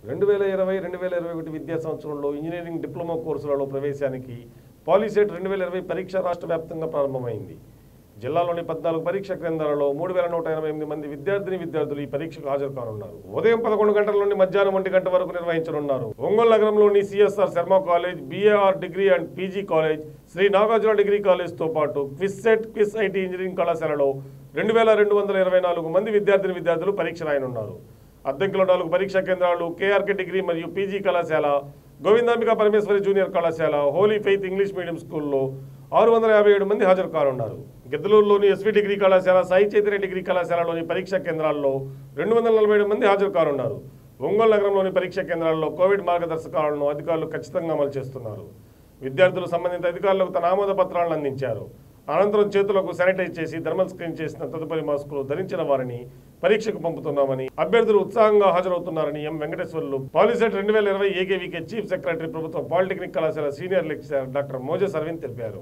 రెండు వేల ఇరవై రెండు వేల ఇరవై ఒకటి విద్యా సంవత్సరంలో ఇంజనీరింగ్ డిప్లొమా కోర్సులలో ప్రవేశానికి పాలిసెట్ రెండు వేల ఇరవై పరీక్ష రాష్ట్ర వ్యాప్తంగా ప్రారంభమైంది జిల్లాలోని పద్నాలుగు పరీక్ష కేంద్రాలలో మూడు వేల నూట ఎనభై ఎనిమిది మంది విద్యార్థిని విద్యార్థులు ఈ పరీక్షకు హాజరు కానున్నారు ఉదయం పదకొండు గంటల నుండి మధ్యాహ్నం ఒంటి గంట వరకు నిర్వహించనున్నారు ఒంగోలు నగరంలోని CSR Sharma college B A R degree and PG college Shri Nagarjuna degree కాలేజ్తో పాటు QIS set QIS IT engineering కళాశాలలో రెండు వేల రెండు వందల ఇరవై నాలుగు మంది విద్యార్థిని విద్యార్థులు పరీక్ష రాయనున్నారు అద్దెంకిలో నాలుగు పరీక్షా కేంద్రాలు కేఆర్కే డిగ్రీ మరియు పీజీ కళాశాల గోవిందాంబిక పరమేశ్వరి జూనియర్ కళాశాల హోలీ ఫెయిత్ ఇంగ్లీష్ మీడియం స్కూల్లో ఆరు వందల యాభై ఏడు మంది హాజరు కానున్నారు గిద్దలూరులోని ఎస్వి డిగ్రీ కళాశాల సాయి చైతన్య డిగ్రీ కళాశాలలోని పరీక్షా కేంద్రాల్లో రెండు వందల నలభై ఏడు మంది హాజరు కానున్నారు ఒంగోలు నగరంలోని పరీక్షా కేంద్రాల్లో కోవిడ్ మార్గదర్శకాలను అధికారులు ఖచ్చితంగా అమలు చేస్తున్నారు విద్యార్థులు సంబంధిత అధికారులకు తన ఆమోద పత్రాలను అందించారు అనంతరం చేతులకు శానిటైజ్ చేసి థర్మల్ స్క్రీన్ చేసిన తదుపరి మాస్కులు ధరించిన వారిని పరీక్షకు పంపుతున్నామని అభ్యర్థులు ఉత్సాహంగా హాజరవుతున్నారని ఎం వెంకటేశ్వర్లు పాలిసెట్ రెండు వేల ఇరవై ఏకేవీకే చీఫ్ సెక్రటరీ ప్రభుత్వ పాలిటెక్నిక్ కళాశాల senior lecturer doctor Moses Aravind తెలిపారు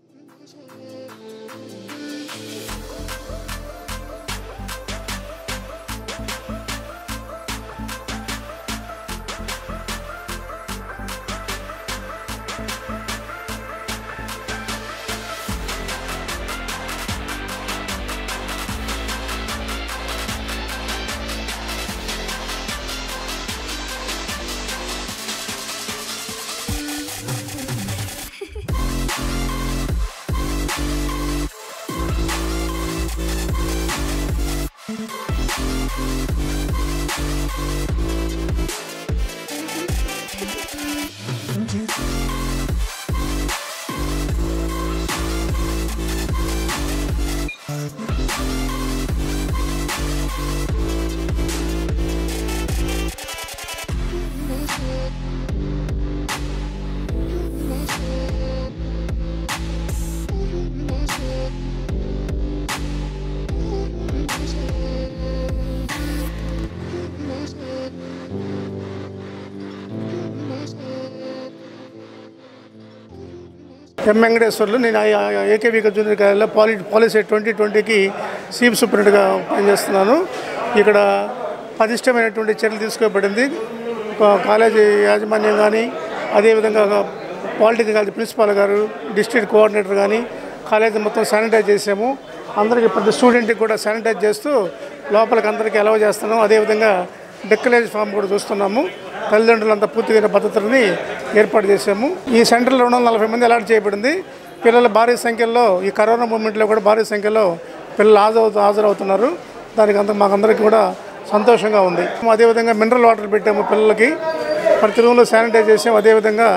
ఎం వెంకటేశ్వర్లు నేను ఏకేవిక జూనియర్ కాలేజీలో పాలి పాలిసీ ట్వంటీ ట్వంటీకి చీఫ్ సూపరింటెండెంట్గా పనిచేస్తున్నాను ఇక్కడ పటిష్టమైనటువంటి చర్యలు తీసుకోబడింది కా- కాలేజీ యాజమాన్యం కానీ అదేవిధంగా పాలిటెక్నిక్ కాలేజ్ ప్రిన్సిపాల్ గారు డిస్ట్రిక్ట్ కోఆర్డినేటర్ కానీ కాలేజీ మొత్తం శానిటైజ్ చేసాము అందరికీ ప్రతి స్టూడెంట్కి కూడా శానిటైజ్ చేస్తూ లోపలికి అందరికీ అలవ చేస్తున్నాం అదేవిధంగా డెక్కలేజ్ ఫామ్ కూడా చూస్తున్నాము తల్లిదండ్రులంతా పూర్తిగా భద్రతని ఏర్పాటు చేశాము ఈ సెంటర్లో రెండు వందల నలభై మంది అలాట్ చేయబడింది పిల్లలు భారీ సంఖ్యలో ఈ కరోనా మూమెంట్లో కూడా భారీ సంఖ్యలో పిల్లలు హాజరు హాజరవుతున్నారు దానికి అంత మాకందరికీ కూడా సంతోషంగా ఉంది అదేవిధంగా మినరల్ వాటర్ పెట్టాము పిల్లలకి ప్రతి రూమ్లో శానిటైజ్ చేసాము అదేవిధంగా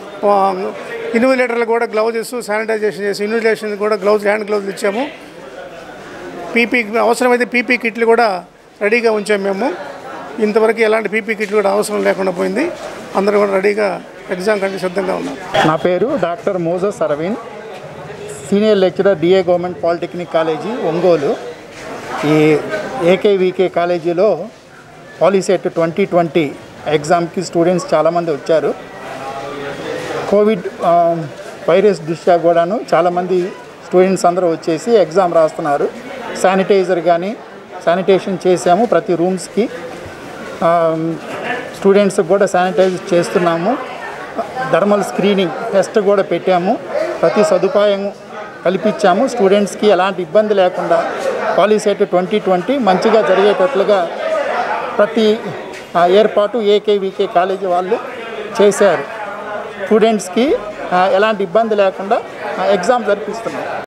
ఇన్విలేటర్లు కూడా గ్లౌజెస్ శానిటైజేషన్ చేసి ఇన్విలేషన్ కూడా గ్లౌజ్ హ్యాండ్ గ్లౌజులు ఇచ్చాము పీపీ అవసరమైతే పీపీ కిట్లు కూడా రెడీగా ఉంచాము మేము ఇంతవరకు ఎలాంటి పీపీ కిట్లు కూడా అవసరం లేకుండా పోయింది అందరూ కూడా రెడీగా ఎగ్జామ్ కంటే సిద్ధంగా ఉన్నారు నా పేరు doctor Moses Aravind senior lecturer DA government polytechnic college Ongole ఈ ఏకేవికే కాలేజీలో పాలిసెట్ ట్వంటీ ట్వంటీ ఎగ్జామ్కి స్టూడెంట్స్ చాలామంది వచ్చారు కోవిడ్ ఆ, వైరస్ దృష్ట్యా కూడాను చాలామంది స్టూడెంట్స్ అందరూ వచ్చేసి ఎగ్జామ్ రాస్తున్నారు శానిటైజర్ కానీ శానిటేషన్ చేసాము ప్రతి రూమ్స్కి స్టూడెంట్స్కి కూడా శానిటైజ్ చేస్తున్నాము థర్మల్ స్క్రీనింగ్ టెస్ట్ కూడా పెట్టాము ప్రతి సదుపాయం కల్పించాము స్టూడెంట్స్కి ఎలాంటి ఇబ్బంది లేకుండా పాలిసెట్ ట్వంటీ ట్వంటీ మంచిగా జరిగేటట్లుగా ప్రతి ఆ, ఏర్పాటు ఏకేవికే కాలేజీ వాళ్ళు చేశారు స్టూడెంట్స్కి ఆ, ఎలాంటి ఇబ్బంది లేకుండా ఎగ్జామ్ జరిపిస్తున్నాం